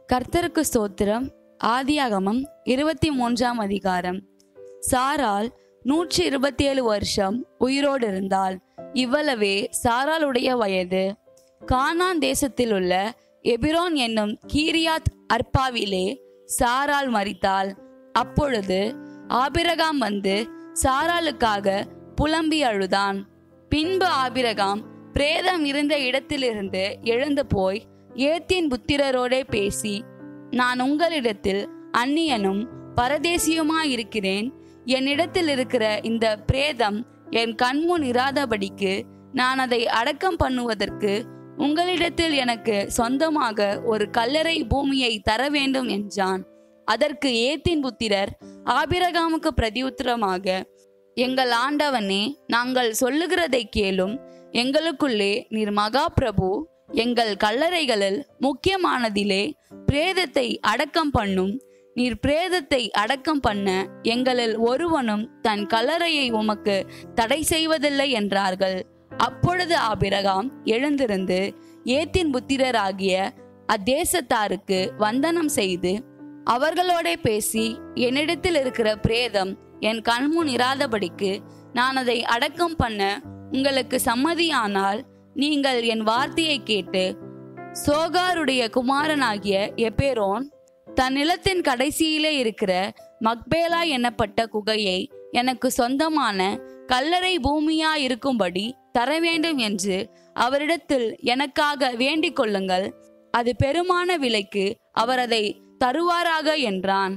கர்த்தருக்கு ஸ்தோத்திரம் ஆதியாகமம் இருபத்தி மூன்றாம் அதிகாரம் சாராள் நூற்றி இருபத்தி ஏழு வருஷம் உயிரோடு இருந்தாள் இவ்வளவே சாராளுடைய வயது கானான் தேசத்தில் உள்ள எபிரோன் என்னும் கீரியாத் அர்பாவிலே சாராள் மரித்தாள் அப்பொழுது ஆபிரகாம் வந்து சாராளுக்காக புலம்பி அழுதான் பின்பு ஆபிரகாம் பிரேதம் இருந்த இடத்திலிருந்து எழுந்து போய் ஏத்தின் புத்திரரோடே பேசி நான் உங்களிடத்தில் அந்நியனும் பரதேசியுமாயிருக்கிறேன் என்னிடத்தில் இருக்கிற இந்த பிரேதம் என் கண்முன் இராதபடிக்கு நான் அதை அடக்கம் பண்ணுவதற்கு உங்களிடத்தில் எனக்கு சொந்தமாக ஒரு கல்லறை பூமியை தர வேண்டும் என்றான் அதற்கு ஏத்தின் புத்திரர் ஆபிரகாமுக்கு பிரதியுத்தரமாக எங்கள் ஆண்டவனே நாங்கள் சொல்லுகிறதை கேளும் எங்களுக்குள்ளே நீர் மகா பிரபு எங்கள் கல்லறைகளில் முக்கியமானதிலே பிரேதத்தை அடக்கம் பண்ணும் நீர் பிரேதத்தை அடக்கம் பண்ண எங்களில் ஒருவனும் தன் கல்லறையை உமக்கு தடை செய்வதில்லை என்றார்கள் அப்பொழுது ஆபிரகாம் எழுந்திருந்து ஏத்தின் புத்திரராகிய அத்தேசத்தாருக்கு வந்தனம் செய்து அவர்களோடே பேசி என்னிடத்தில் இருக்கிற பிரேதம் என் கண்முன் இராதபடிக்கு நான் அதை அடக்கம் பண்ண உங்களுக்கு சம்மதியானால் நீங்கள் என் வார்த்தையை கேட்டு சோகாருடைய குமாரனாகிய எப்பேரோன் தன் நிலத்தின் கடைசியிலே இருக்கிற மக்பேலா என்னப்பட்ட குகையை எனக்கு சொந்தமான கல்லறை பூமியா இருக்கும்படி தர வேண்டும் என்று அவரிடத்தில் எனக்காக வேண்டிக் கொள்ளுங்கள் அது பெருமான விலைக்கு அவர் அதை தருவாராக என்றான்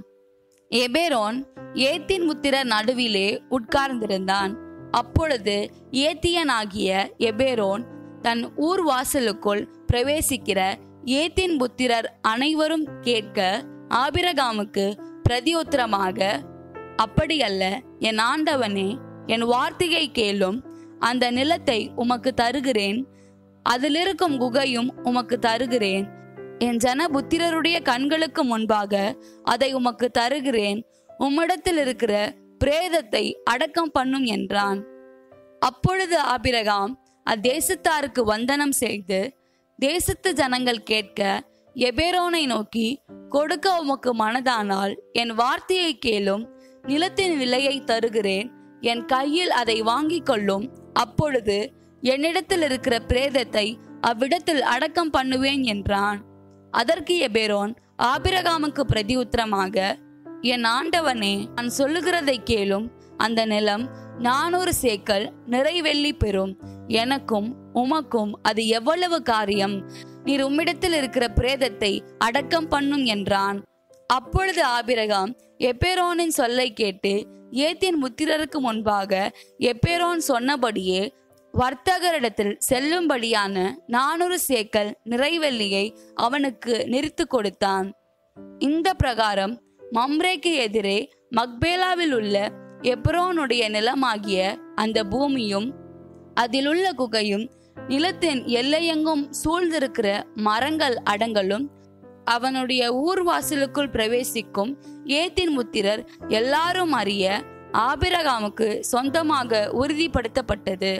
எபேரோன் ஏத்தின் முத்திரர் நடுவிலே உட்கார்ந்திருந்தான் அப்பொழுது ஏத்தியனாகிய எபேரோன் தன் ஊர் வாசலுக்குள் பிரவேசிக்கிற ஏத்தின் புத்திரர் அனைவரும் கேட்க ஆபிரகாமுக்கு பிரதியுத்தரமாக அப்படியல்ல என் ஆண்டவனே என் வார்த்தையை கேளும் அந்த நிலத்தை உமக்கு தருகிறேன் அதிலிருக்கும் குகையும் உமக்கு தருகிறேன் என் ஜன புத்திரருடைய கண்களுக்கு முன்பாக அதை உமக்கு தருகிறேன் உம்மிடத்தில் இருக்கிற பிரேதத்தை அடக்கம் பண்ணும் என்றான் அப்பொழுது ஆபிரகாம் அத்தேசத்தாருக்கு வந்தனம் செய்து தேசத்து ஜனங்கள் கேட்க எபேரோனை நோக்கி கொடுக்க உமக்கு மனதானால் என் வார்த்தையை கேளும் நிலத்தின் விலையை தருகிறேன் என் கையில் அதை வாங்கிக் கொள்ளும் அப்பொழுது என்னிடத்தில் இருக்கிற பிரேதத்தை அவ்விடத்தில் அடக்கம் பண்ணுவேன் என்றான் அதற்கு எபேரோன் ஆபிரகாமுக்கு பிரதியுத்தரமாக என் ஆண்டவனே நான் சொல்லுகிறதை கேளும் அந்த நிலம் நானூறு சேக்கல் நிறைவெள்ளி பெறும் எனக்கும் உமக்கும் அது எவ்வளவு காரியம் நீர் உம்மிடத்தில் இருக்கிற பிரேதத்தை அடக்கம் பண்ணும் என்றான் அப்பொழுது ஆபிரகாம் எப்பேரோனின் சொல்லை கேட்டு ஏத்தின் முத்திரருக்கு முன்பாக எப்பேரோன் சொன்னபடியே வர்த்தகரிடத்தில் செல்லும்படியான நானூறு சேக்கல் நிறைவெள்ளியை அவனுக்கு நிறுத்து கொடுத்தான் இந்த பிரகாரம் மம்ரேக்கு எதிரே மக்பேலாவில் உள்ள எப்ரோனுடைய நிலமாகிய அந்த பூமியும் அதிலுள்ள குகையும் நிலத்தின் எல்லையெங்கும் சூழ்ந்திருக்கிற மரங்கள் அடங்கலும் அவனுடைய ஊர் வாசலுக்குள் பிரவேசிக்கும் ஏத்தின் முத்திரர் எல்லாரும் அறிய ஆபிரகாமுக்கு சொந்தமாக உறுதிப்படுத்தப்பட்டது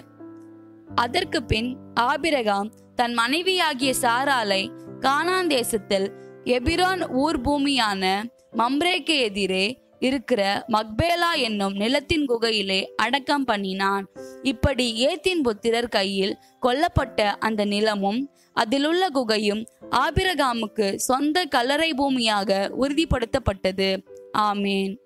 அதற்கு பின் ஆபிரகாம் தன் மனைவியாகிய சாராலை கானான் தேசத்தில் எபிரோன் ஊர் பூமியான மம்ரேக்கு எதிரே இருக்கிற மக்பேலா என்னும் நிலத்தின் குகையிலே அடக்கம் பண்ணினான் இப்படி ஏத்தின் புத்திரர் கையில் கொல்லப்பட்ட அந்த நிலமும் அதிலுள்ள குகையும் ஆபிரகாமுக்கு சொந்த கல்லறை பூமியாக உறுதிப்படுத்தப்பட்டது ஆமேன்